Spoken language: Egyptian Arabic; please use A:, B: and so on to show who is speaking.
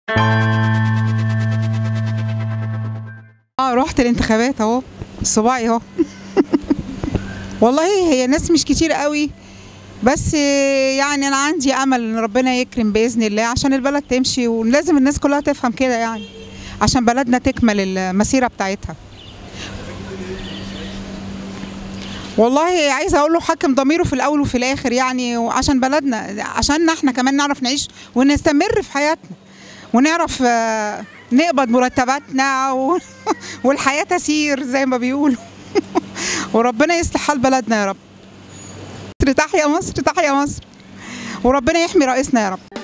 A: اه رحت الانتخابات اهو صباعي اهو والله هي ناس مش كتير قوي بس يعني انا عندي امل ان ربنا يكرم باذن الله عشان البلد تمشي ولازم الناس كلها تفهم كده يعني عشان بلدنا تكمل المسيره بتاعتها والله عايزه اقول له حكم ضميره في الاول وفي الاخر يعني عشان بلدنا عشان احنا كمان نعرف نعيش ونستمر في حياتنا ونعرف آه، نقبض مرتباتنا و... والحياه تسير زي ما بيقولوا وربنا يصلح حال بلدنا يا رب مصر تحيا مصر تحيا مصر وربنا يحمي رئيسنا يا رب